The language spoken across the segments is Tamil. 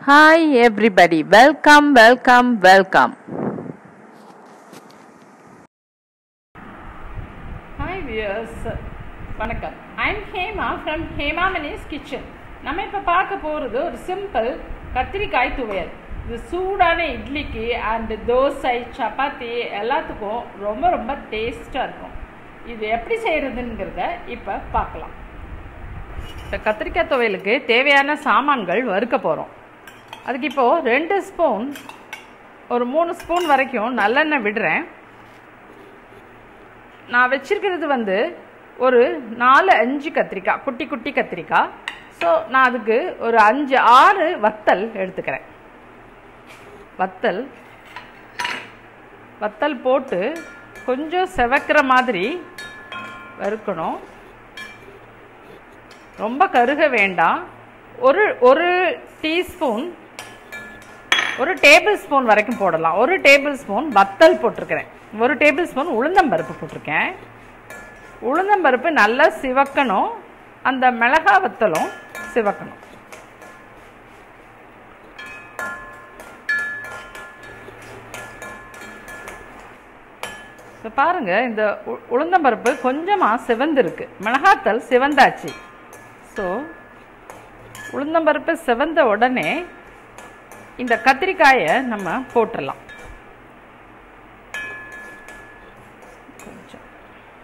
Hi, everybody. Welcome, welcome, welcome. Hi viewers வணக்கம் I'm Hema from Hema Mani's kitchen நம்ம இப்போ பார்க்க போகிறது ஒரு சிம்பிள் கத்திரிக்காய் துவையல் இது சூடான இட்லிக்கு அண்டு தோசை சப்பாத்தி எல்லாத்துக்கும் ரொம்ப ரொம்ப டேஸ்ட்டாக இருக்கும் இது எப்படி செய்கிறதுங்கிறத இப்போ பார்க்கலாம் இந்த கத்திரிக்காய் துவையலுக்கு தேவையான சாமான்கள் வறுக்க போகிறோம் அதுக்கு இப்போது ரெண்டு ஸ்பூன் ஒரு மூணு ஸ்பூன் வரைக்கும் நல்லெண்ணெய் விடுறேன் நான் வச்சிருக்கிறது வந்து ஒரு நாலு அஞ்சு கத்திரிக்காய் குட்டி குட்டி கத்திரிக்காய் ஸோ நான் அதுக்கு ஒரு அஞ்சு ஆறு வத்தல் எடுத்துக்கிறேன் வத்தல் வத்தல் போட்டு கொஞ்சம் செவக்கிற மாதிரி வறுக்கணும் ரொம்ப கருக வேண்டாம் ஒரு ஒரு டீஸ்பூன் ஒரு டேபிள் ஸ்பூன் வரைக்கும் போடலாம் ஒரு டேபிள் ஸ்பூன் வத்தல் போட்டிருக்கிறேன் ஒரு டேபிள் ஸ்பூன் உளுந்தம்பருப்பு போட்டிருக்கேன் உளுந்தம்பருப்பு நல்லா சிவக்கணும் அந்த மிளகா வத்தலும் சிவக்கணும் இப்போ பாருங்க இந்த உ- உளுந்தம்பருப்பு கொஞ்சமாக சிவந்திருக்கு மிளகாத்தல் சிவந்தாச்சு ஸோ உளுந்தம்பருப்பு சிவந்த உடனே இந்த கத்திரிக்காயை நம்ம போட்டுடலாம் கொஞ்சம்.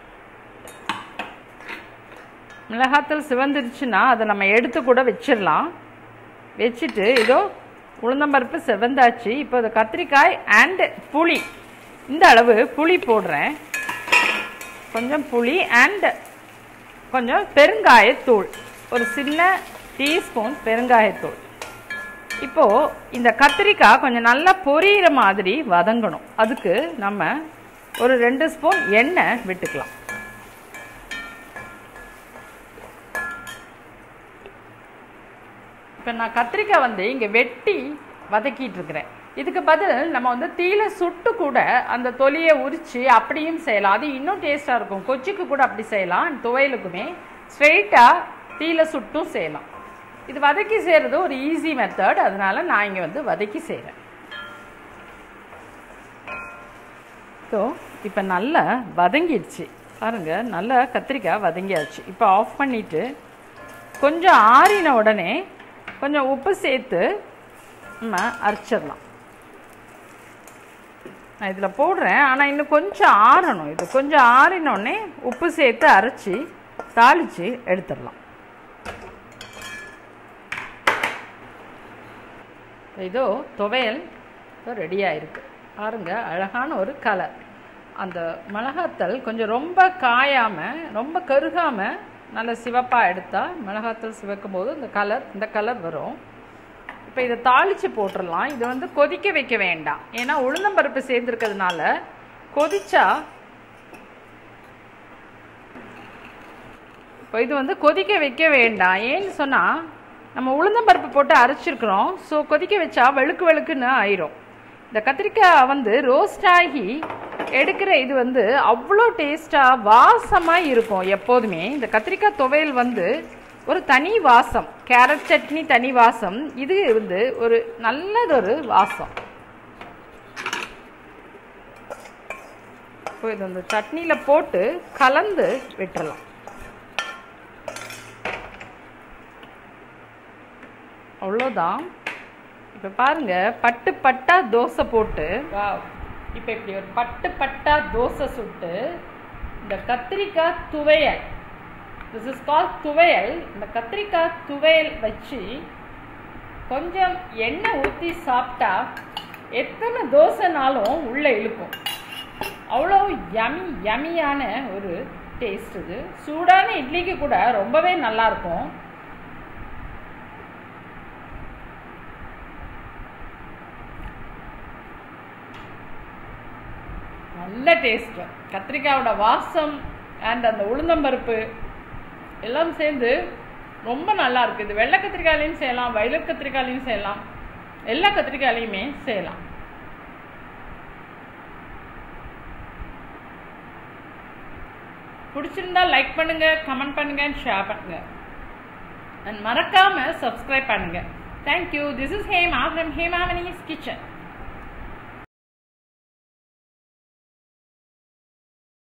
மிளகாத்தூள் சிவந்துருச்சுன்னா அதை நம்ம எடுத்து கூட வச்சிடலாம் வச்சுட்டு இதோ உளுந்தம்பருப்பு சிவந்தாச்சு இப்போ இந்த கத்திரிக்காய் அண்ட் புளி இந்த அளவு புளி போடுறேன் கொஞ்சம் புளி அண்ட் கொஞ்சம் பெருங்காயத்தூள் ஒரு சின்ன டீஸ்பூன் பெருங்காயத்தூள் இப்போ இந்த கத்திரிக்காய் கொஞ்சம் நல்லா பொரியிற மாதிரி வதங்கணும் அதுக்கு நம்ம ஒரு ரெண்டு ஸ்பூன் எண்ணெய் விட்டுக்கலாம் இப்போ நான் கத்திரிக்காய் வந்து இங்கே வெட்டி வதக்கிட்டு இருக்கிறேன் இதுக்கு பதில் நம்ம வந்து தீயில சுட்டு கூட அந்த தொலியை உரிச்சு அப்படியும் செய்யலாம் அது இன்னும் டேஸ்டாக இருக்கும் கொச்சிக்கு கூட அப்படி செய்யலாம் துவையலுக்குமே ஸ்ட்ரெயிட்டாக தீயில சுட்டும் செய்யலாம் இது வதக்கி செய்கிறது ஒரு ஈஸி மெத்தட் அதனால நான் இங்கே வந்து வதக்கி செய்கிறேன் ஸோ இப்போ நல்லா வதங்கிடுச்சு பாருங்க நல்லா கத்திரிக்காய் வதங்கியாச்சு இப்போ ஆஃப் பண்ணிட்டு கொஞ்சம் ஆறின உடனே கொஞ்சம் உப்பு சேர்த்து நம்ம அரைச்சிடலாம் நான் இதில் போடுறேன் ஆனால் இன்னும் கொஞ்சம் ஆறணும் இது கொஞ்சம் ஆறினோடனே உப்பு சேர்த்து அரைச்சி தாளித்து எடுத்துடலாம் இதோ துவையல் இப்போ ரெடியாக இருக்கு பாருங்க அழகான ஒரு கலர் அந்த மிளகாத்தல் கொஞ்சம் ரொம்ப காயாமல் ரொம்ப கருகாமல் நல்ல சிவப்பாக எடுத்தால் மிளகாத்தல் சிவக்கும் போது இந்த கலர் இந்த கலர் வரும் இப்போ இதை தாளித்து போட்டுடலாம் இதை வந்து கொதிக்க வைக்க வேண்டாம் ஏன்னா உளுந்தம்பருப்பு சேர்ந்துருக்கிறதுனால கொதிச்சா இப்போ இது வந்து கொதிக்க வைக்க வேண்டாம் ஏன்னு சொன்னால் நம்ம உளுந்தம்பருப்பு போட்டு அரைச்சிருக்கிறோம் ஸோ கொதிக்க வச்சா வெளுக்கு வெளுக்குன்னு ஆயிரும் இந்த கத்திரிக்காய் வந்து ரோஸ்ட் ஆகி எடுக்கிற இது வந்து அவ்வளோ டேஸ்ட்டாக வாசமாக இருக்கும் எப்போதுமே இந்த கத்திரிக்காய் துவையல் வந்து ஒரு தனி வாசம் கேரட் சட்னி தனி வாசம் இது வந்து ஒரு நல்லதொரு வாசம் இப்போ இது அந்த சட்னியில் போட்டு கலந்து விட்டுறலாம் அவ்வளோதான் இப்போ பாருங்க பட்டு பட்டா தோசை போட்டு இப்போ இப்படி ஒரு பட்டு பட்டா தோசை சுட்டு இந்த கத்திரிக்காய் துவையல் திஸ் இஸ் கால் துவையல் இந்த கத்திரிக்காய் துவையல் வச்சு கொஞ்சம் எண்ணெய் ஊற்றி சாப்பிட்டா எத்தனை தோசைனாலும் உள்ளே இழுக்கும் அவ்வளோ யமி யமியான ஒரு டேஸ்ட் இது சூடான இட்லிக்கு கூட ரொம்பவே நல்லா இருக்கும் நல்ல டேஸ்ட் கத்திரிக்காயோட வாசம் அண்ட் அந்த உளுந்தம்பருப்பு எல்லாம் சேர்ந்து ரொம்ப நல்லா இருக்கு இது வெள்ளை கத்திரிக்காயிலையும் செய்யலாம் வயலட் கத்திரிக்காயிலையும் செய்யலாம் எல்லா கத்திரிக்காயிலையுமே செய்யலாம் பிடிச்சிருந்தா லைக் பண்ணுங்க கமெண்ட் பண்ணுங்க ஷேர் பண்ணுங்க அண்ட் மறக்காம சப்ஸ்கிரைப் பண்ணுங்க thank you this is Hema from Hemamani's kitchen